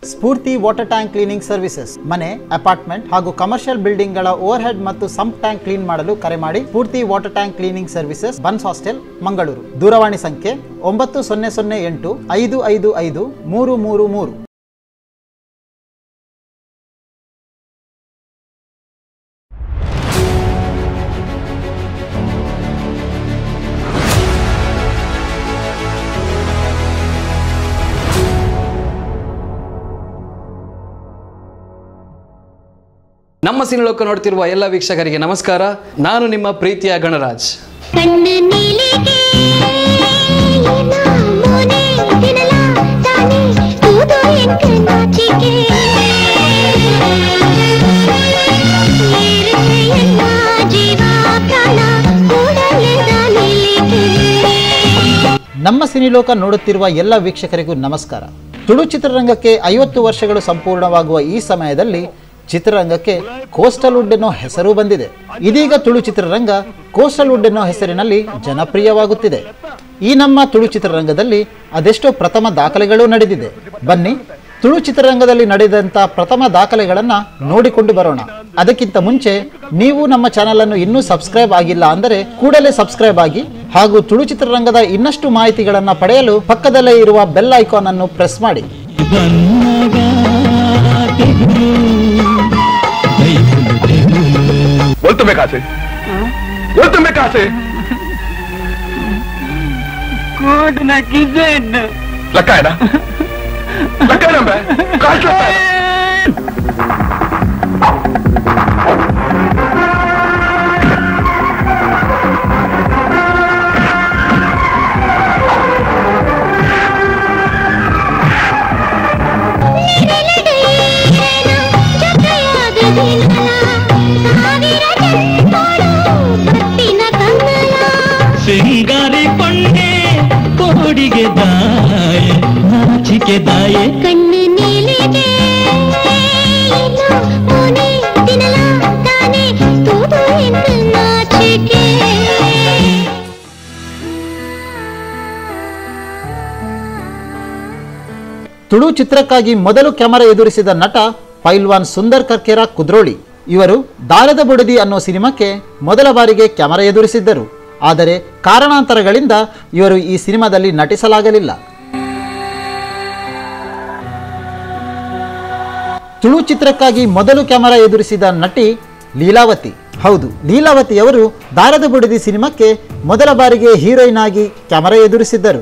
ಸ್ಫೂರ್ತಿ water tank cleaning services ಮನೆ apartment ಹಾಗೂ commercial building ಗಳ ಓವರ್ ಹೆಡ್ ಮತ್ತು ಸಂಪ್ ಟ್ಯಾಂಕ್ ಕ್ಲೀನ್ ಮಾಡಲು ಕರೆ ಮಾಡಿ Spoorthi water tank cleaning services Bunts hostel Mangaluru ದೂರವಾಣಿ ಸಂಖ್ಯೆ ಒಂಬತ್ತು ಸೊನ್ನೆ ಸೊನ್ನೆ ಎಂಟು ಐದು ಐದು ಐದು ಮೂರು ಮೂರು ಮೂರು ನಮ್ಮ ಸಿನಿಲೋಕ ನೋಡ್ತಿರುವ ಎಲ್ಲ ವೀಕ್ಷಕರಿಗೆ ನಮಸ್ಕಾರ ನಾನು ನಿಮ್ಮ ಪ್ರೀತಿಯ ಗಣರಾಜ್ ಕಣ್ಣ ನೀಲಿಗೆ ಮೋನೆ ದಿನಲ ತಾನೆ ತೂದು ಎಂಕ ನಾಚಿಕೆ ಏರೆಯನ್ನ ಜೀವ ಪ್ರಾಣ ಕೂಡಲೆದ ನೀಲಿಗೆ ನಮ್ಮ ಸಿನಿಲೋಕ ನೋಡುತ್ತಿರುವ ಎಲ್ಲ ವೀಕ್ಷಕರಿಗೂ ನಮಸ್ಕಾರ ತುಳು ಚಿತ್ರರಂಗಕ್ಕೆ ಐವತ್ತು ವರ್ಷಗಳು ಸಂಪೂರ್ಣವಾಗುವ ಈ ಸಮಯದಲ್ಲಿ ಚಿತ್ರರಂಗಕ್ಕೆ ಕೋಸ್ಟಲ್ ವುಡ್ ಎನ್ನೋ ಹೆಸರು ಬಂದಿದೆ ಇದೀಗ ತುಳು ಚಿತ್ರರಂಗ ಕೋಸ್ಟಲ್ ವುಡ್ ಎನ್ನೋ ಹೆಸರಿನಲ್ಲಿ ಜನಪ್ರಿಯವಾಗುತ್ತಿದೆ ಈ ನಮ್ಮ ತುಳು ಚಿತ್ರರಂಗದಲ್ಲಿ ಅದೆಷ್ಟೋ ಪ್ರಥಮ ದಾಖಲೆಗಳು ನಡೆದಿದೆ ಬನ್ನಿ ತುಳು ಚಿತ್ರರಂಗದಲ್ಲಿ ನಡೆದಂತ ಪ್ರಥಮ ದಾಖಲೆಗಳನ್ನ ನೋಡಿಕೊಂಡು ಬರೋಣ ಅದಕ್ಕಿಂತ ಮುಂಚೆ ನೀವು ನಮ್ಮ ಚಾನೆಲ್ ಅನ್ನು ಇನ್ನೂ ಸಬ್ಸ್ಕ್ರೈಬ್ ಆಗಿಲ್ಲ ಅಂದರೆ ಕೂಡಲೇ ಸಬ್ಸ್ಕ್ರೈಬ್ ಆಗಿ ಹಾಗೂ ತುಳು ಚಿತ್ರರಂಗದ ಇನ್ನಷ್ಟು ಮಾಹಿತಿಗಳನ್ನ ಪಡೆಯಲು ಪಕ್ಕದಲ್ಲೇ ಇರುವ ಬೆಲ್ ಐಕಾನ್ ಅನ್ನು ಪ್ರೆಸ್ ಮಾಡಿ बोल तुम्हें कहा से बोल तुम्हें कहा से कोट ना किचन लगा है ना लगा है ना मैं काश लगता है ಜೊತೆಯಾದ ದಿನಲ ಸಾವಿರ ಜನ್ಮಗಳು ಕಟ್ಟಿನ ಕನ್ನಲ ಸಿಂಗಾರಿ ಕೊಂಡೆ ಕೋಡಿಗೆ ದಾಯ ನಾಚಿಕೆ ದಾಯೆ ಕಣ್ಣ ನೀಲಿಗೆ ಮೋನೆ ದಿನಲ ತಾನೆ ತೂದು ಎಂಕ ನಾಚಿಕೆ ತುಳು ಚಿತ್ರಕ್ಕಾಗಿ ಮೊದಲು ಕ್ಯಾಮರಾ ಎದುರಿಸಿದ ನಟ ಪೈಲ್ವಾನ್ ಸುಂದರ್ ಕರ್ಕೇರ ಕುದ್ರೋಳಿ ಇವರು ದಾರದ ಬುಡದಿ ಅನ್ನೋ ಸಿನಿಮಾಕ್ಕೆ ಮೊದಲ ಬಾರಿಗೆ ಕ್ಯಾಮರಾ ಎದುರಿಸಿದ್ದರು ಆದರೆ ಕಾರಣಾಂತರಗಳಿಂದ ಇವರು ಈ ಸಿನಿಮಾದಲ್ಲಿ ನಟಿಸಲಾಗಲಿಲ್ಲ ತುಳು ಚಿತ್ರಕ್ಕಾಗಿ ಮೊದಲು ಕ್ಯಾಮರಾ ಎದುರಿಸಿದ ನಟಿ ಲೀಲಾವತಿ ಹೌದು ಲೀಲಾವತಿ ಅವರು ದಾರದ ಬುಡದಿ ಸಿನಿಮಾಕ್ಕೆ ಮೊದಲ ಬಾರಿಗೆ ಹೀರೋಯಿನ್ ಆಗಿ ಕ್ಯಾಮರಾ ಎದುರಿಸಿದ್ದರು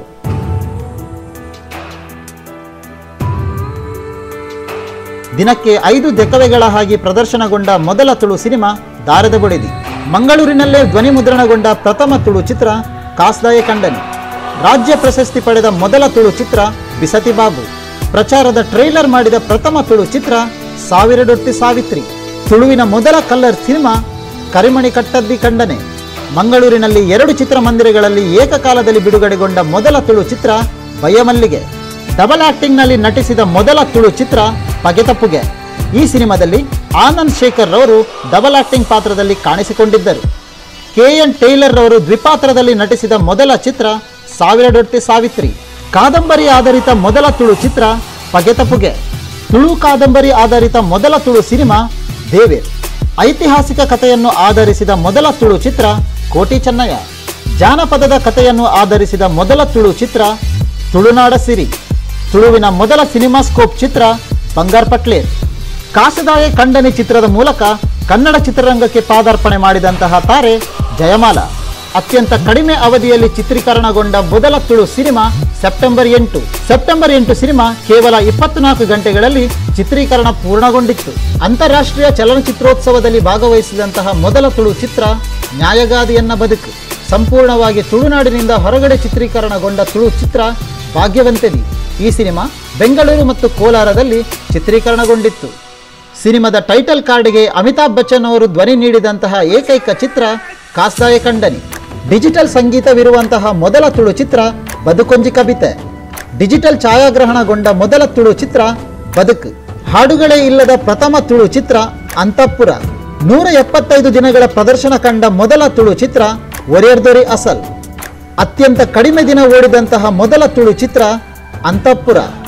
ದಿನಕ್ಕೆ ಐದು ದೆಕವೆಗಳ ಹಾಗೆ ಪ್ರದರ್ಶನಗೊಂಡ ಮೊದಲ ತುಳು ಸಿನಿಮಾ ದಾರದ ಬುಡಿದಿ ಮಂಗಳೂರಿನಲ್ಲೇ ಧ್ವನಿ ಮುದ್ರಣಗೊಂಡ ಪ್ರಥಮ ತುಳು ಚಿತ್ರ ಕಾಸ್ದಾಯ ಕಂಡನಿ ರಾಜ್ಯ ಪ್ರಶಸ್ತಿ ಪಡೆದ ಮೊದಲ ತುಳು ಚಿತ್ರ ಬಿಸತಿ ಬಾಬು ಪ್ರಚಾರದ ಟ್ರೈಲರ್ ಮಾಡಿದ ಪ್ರಥಮ ತುಳು ಚಿತ್ರ ಸಾವಿರಡೊಟ್ಟಿ ಸಾವಿತ್ರಿ ತುಳುವಿನ ಮೊದಲ ಕಲ್ಲರ್ ಸಿನಿಮಾ ಕರಿಮಣಿ ಕಟ್ಟದ್ದಿ ಕಂಡನೆ ಮಂಗಳೂರಿನಲ್ಲಿ ಎರಡು ಚಿತ್ರಮಂದಿರಗಳಲ್ಲಿ ಏಕಕಾಲದಲ್ಲಿ ಬಿಡುಗಡೆಗೊಂಡ ಮೊದಲ ತುಳು ಚಿತ್ರ ಬಯ್ಯಮಲ್ಲಿಗೆ ಡಬಲ್ ಆಕ್ಟಿಂಗ್ನಲ್ಲಿ ನಟಿಸಿದ ಮೊದಲ ತುಳು ಚಿತ್ರ ಪಗೆತಪ್ಪುಗೆ ಈ ಸಿನಿಮಾದಲ್ಲಿ ಆನಂದ್ ಶೇಖರ್ ರವರು ಡಬಲ್ ಆಕ್ಟಿಂಗ್ ಪಾತ್ರದಲ್ಲಿ ಕಾಣಿಸಿಕೊಂಡಿದ್ದರು ಕೆ ಎನ್ ಟೈಲರ್ ರವರು ದ್ವಿಪಾತ್ರದಲ್ಲಿ ನಟಿಸಿದ ಮೊದಲ ಚಿತ್ರ ಸಾವಿರಡೊಟ್ಟಿ ಸಾವಿತ್ರಿ ಕಾದಂಬರಿ ಆಧಾರಿತ ಮೊದಲ ತುಳು ಚಿತ್ರ ಪಗೆತಪ್ಪುಗೆ ತುಳು ಕಾದಂಬರಿ ಆಧಾರಿತ ಮೊದಲ ತುಳು ಸಿನಿಮಾ ದೇವೇರ್ ಐತಿಹಾಸಿಕ ಕಥೆಯನ್ನು ಆಧರಿಸಿದ ಮೊದಲ ತುಳು ಚಿತ್ರ ಕೋಟಿ ಚೆನ್ನಯ್ಯ ಜಾನಪದದ ಕಥೆಯನ್ನು ಆಧರಿಸಿದ ಮೊದಲ ತುಳು ಚಿತ್ರ ತುಳುನಾಡ ಸಿರಿ ತುಳುವಿನ ಮೊದಲ ಸಿನಿಮಾಸ್ಕೋಪ್ ಚಿತ್ರ ಬಂಗಾರ್ ಪಟ್ಲೇರ್ ಕಾಸದಾಯ ಖಂಡನೆ ಚಿತ್ರದ ಮೂಲಕ ಕನ್ನಡ ಚಿತ್ರರಂಗಕ್ಕೆ ಪಾದಾರ್ಪಣೆ ಮಾಡಿದಂತಹ ತಾರೆ ಜಯಮಾಲ ಅತ್ಯಂತ ಕಡಿಮೆ ಅವಧಿಯಲ್ಲಿ ಚಿತ್ರೀಕರಣಗೊಂಡ ಮೊದಲ ತುಳು ಸಿನಿಮಾ ಸೆಪ್ಟೆಂಬರ್ ಎಂಟು ಸೆಪ್ಟೆಂಬರ್ ಎಂಟು ಸಿನಿಮಾ ಕೇವಲ ಇಪ್ಪತ್ನಾಲ್ಕು ಗಂಟೆಗಳಲ್ಲಿ ಚಿತ್ರೀಕರಣ ಪೂರ್ಣಗೊಂಡಿತ್ತು ಅಂತಾರಾಷ್ಟ್ರೀಯ ಚಲನಚಿತ್ರೋತ್ಸವದಲ್ಲಿ ಭಾಗವಹಿಸಿದಂತಹ ಮೊದಲ ತುಳು ಚಿತ್ರ ನ್ಯಾಯಗಾದಿಯನ್ನ ಬದುಕು ಸಂಪೂರ್ಣವಾಗಿ ತುಳುನಾಡಿನಿಂದ ಹೊರಗಡೆ ಚಿತ್ರೀಕರಣಗೊಂಡ ತುಳು ಚಿತ್ರ ಭಾಗ್ಯವಂತದಿ ಈ ಸಿನಿಮಾ ಬೆಂಗಳೂರು ಮತ್ತು ಕೋಲಾರದಲ್ಲಿ ಚಿತ್ರೀಕರಣಗೊಂಡಿತ್ತು ಸಿನಿಮಾದ ಟೈಟಲ್ ಕಾರ್ಡ್ಗೆ ಅಮಿತಾಬ್ ಬಚ್ಚನ್ ಅವರು ಧ್ವನಿ ನೀಡಿದಂತಹ ಏಕೈಕ ಚಿತ್ರ ಕಾಸ್ದಾಯ ಕಂಡನಿ ಡಿಜಿಟಲ್ ಸಂಗೀತವಿರುವಂತಹ ಮೊದಲ ತುಳು ಚಿತ್ರ ಬದುಕೊಂಜಿ ಕವಿತೆ ಡಿಜಿಟಲ್ ಛಾಯಾಗ್ರಹಣಗೊಂಡ ಮೊದಲ ತುಳು ಚಿತ್ರ ಬದುಕು ಹಾಡುಗಳೇ ಇಲ್ಲದ ಪ್ರಥಮ ತುಳು ಚಿತ್ರ ಅಂತಃಪುರ ನೂರ ಎಪ್ಪತ್ತೈದು ದಿನಗಳ ಪ್ರದರ್ಶನ ಕಂಡ ಮೊದಲ ತುಳು ಚಿತ್ರ ಒರೇರ್ದೊರಿ ಅಸಲ್ ಅತ್ಯಂತ ಕಡಿಮೆ ದಿನ ಓಡಿದಂತಹ ಮೊದಲ ತುಳು ಚಿತ್ರ ಅಂತಃಪುರ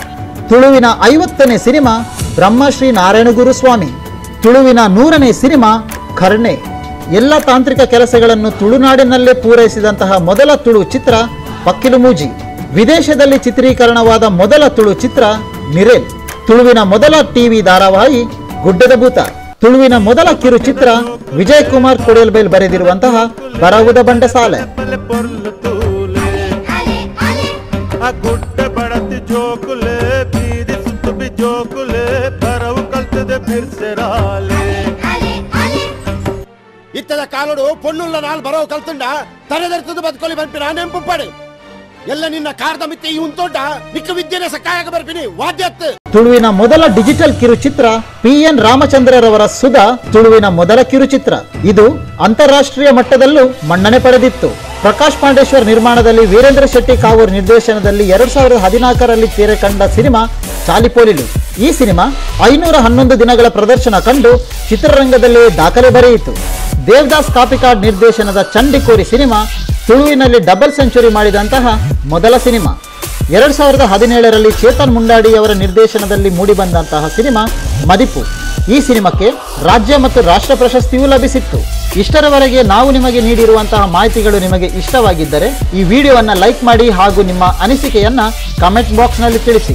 ತುಳುವಿನ ಐವತ್ತನೇ ಸಿನಿಮಾ ಬ್ರಹ್ಮಶ್ರೀ ನಾರಾಯಣಗುರು ಸ್ವಾಮಿ ತುಳುವಿನ ನೂರನೇ ಸಿನಿಮಾ ಖರ್ಣೆ ಎಲ್ಲ ತಾಂತ್ರಿಕ ಕೆಲಸಗಳನ್ನು ತುಳುನಾಡಿನಲ್ಲೇ ಪೂರೈಸಿದಂತಹ ಮೊದಲ ತುಳು ಚಿತ್ರ ಪಕ್ಕಿಲು ಮೂಜಿ ವಿದೇಶದಲ್ಲಿ ಚಿತ್ರೀಕರಣವಾದ ಮೊದಲ ತುಳು ಚಿತ್ರ ನಿರೇಲ್ ತುಳುವಿನ ಮೊದಲ ಟಿವಿ ಧಾರಾವಾಹಿ ಗುಡ್ಡದ ಭೂತ ತುಳುವಿನ ಮೊದಲ ಕಿರುಚಿತ್ರ ವಿಜಯ್ ಕುಮಾರ್ ಕೊಡಿಯಲ್ಬೈಲ್ ಬರೆದಿರುವಂತಹ ಬರವುದ ಬಂಡಸಾಲೆ ಪೊರ್ಲು ತೂಲೆ ಆ ಗುಡ್ಡ ಬಡತಿ ಜೋಕುಲೆ ಬೀದಿ ಸುತ್ತು ಬಿ ಜೋಕುಲೆ ಬರವು ಕಲ್ತದೆ ಬಿರ್ಸೆರಾಲೆ ఇత్తద కాలుడు పొన్నుల్ల నాలు బరవ కలుతుండ తనదెరుతుంది బతుకోలి పంపి నానేం పుప్పాడు ಎಲ್ಲ ನಿನ್ನ ಕಾರ್ದ ಮಿತ್ತೆ ಈ ಉಂತೋಟ ನಿಕ್ಕ ವಿದ್ಯೆನೆ ಸಕಾಯಕ ಬರ್ಪಿನಿ ವಾದ್ಯತ್ ತುಳುವಿನ ಮೊದಲ ಡಿಜಿಟಲ್ ಕಿರುಚಿತ್ರ ಪಿ ಎನ್ ರಾಮಚಂದ್ರರವರ ಸುಧಾ ತುಳುವಿನ ಮೊದಲ ಕಿರುಚಿತ್ರ ಇದು ಅಂತಾರಾಷ್ಟ್ರೀಯ ಮಟ್ಟದಲ್ಲೂ ಮನ್ನಣೆ ಪಡೆದಿತ್ತು ಪ್ರಕಾಶ್ ಪಾಂಡೇಶ್ವರ್ ನಿರ್ಮಾಣದಲ್ಲಿ ವೀರೇಂದ್ರ ಶೆಟ್ಟಿ ಕಾವೂರ್ ನಿರ್ದೇಶನದಲ್ಲಿ ಎರಡ್ ಸಾವಿರದ ಹದಿನಾಲ್ಕರಲ್ಲಿ ತೆರೆ ಕಂಡ ಸಿನಿಮಾ ಚಾಲಿಪೋಲಿಲು ಈ ಸಿನಿಮಾ ಐನೂರ ಹನ್ನೊಂದು ದಿನಗಳ ಪ್ರದರ್ಶನ ಕಂಡು ಚಿತ್ರರಂಗದಲ್ಲಿ ದಾಖಲೆ ಬರೆಯಿತು ದೇವದಾಸ್ ಕಾಪಿಕಾಡ್ ನಿರ್ದೇಶನದ ಚಂಡಿಕೋರಿ ಸಿನಿಮಾ ತುಳುವಿನಲ್ಲಿ ಡಬಲ್ ಸೆಂಚುರಿ ಮಾಡಿದಂತಹ ಮೊದಲ ಸಿನಿಮಾ ಎರಡ್ ಸಾವಿರದ ಹದಿನೇಳರಲ್ಲಿ ಚೇತನ್ ಮುಂಡಾಡಿ ಅವರ ನಿರ್ದೇಶನದಲ್ಲಿ ಮೂಡಿಬಂದಂತಹ ಸಿನಿಮಾ ಮದಿಪು ಈ ಸಿನಿಮಾಕ್ಕೆ ರಾಜ್ಯ ಮತ್ತು ರಾಷ್ಟ್ರ ಪ್ರಶಸ್ತಿಯೂ ಲಭಿಸಿತ್ತು ಇಷ್ಟರವರೆಗೆ ನಾವು ನಿಮಗೆ ನೀಡಿರುವಂತಹ ಮಾಹಿತಿಗಳು ನಿಮಗೆ ಇಷ್ಟವಾಗಿದ್ದರೆ ಈ ವಿಡಿಯೋವನ್ನು ಲೈಕ್ ಮಾಡಿ ಹಾಗೂ ನಿಮ್ಮ ಅನಿಸಿಕೆಯನ್ನ ಕಮೆಂಟ್ ಬಾಕ್ಸ್ನಲ್ಲಿ ತಿಳಿಸಿ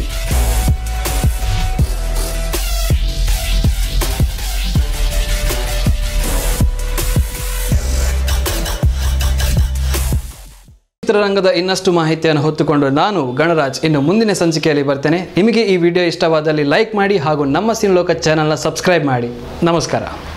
ಚಿತ್ರರಂಗದ ಇನ್ನಷ್ಟು ಮಾಹಿತಿಯನ್ನು ಹೊತ್ತುಕೊಂಡು ನಾನು ಗಣರಾಜ್ ಇನ್ನು ಮುಂದಿನ ಸಂಚಿಕೆಯಲ್ಲಿ ಬರ್ತೇನೆ ನಿಮಗೆ ಈ ವಿಡಿಯೋ ಇಷ್ಟವಾದಲ್ಲಿ ಲೈಕ್ ಮಾಡಿ ಹಾಗೂ ನಮ್ಮ ಸಿನಿಲೋಕ ಚಾನಲ್ನ ಸಬ್ಸ್ಕ್ರೈಬ್ ಮಾಡಿ ನಮಸ್ಕಾರ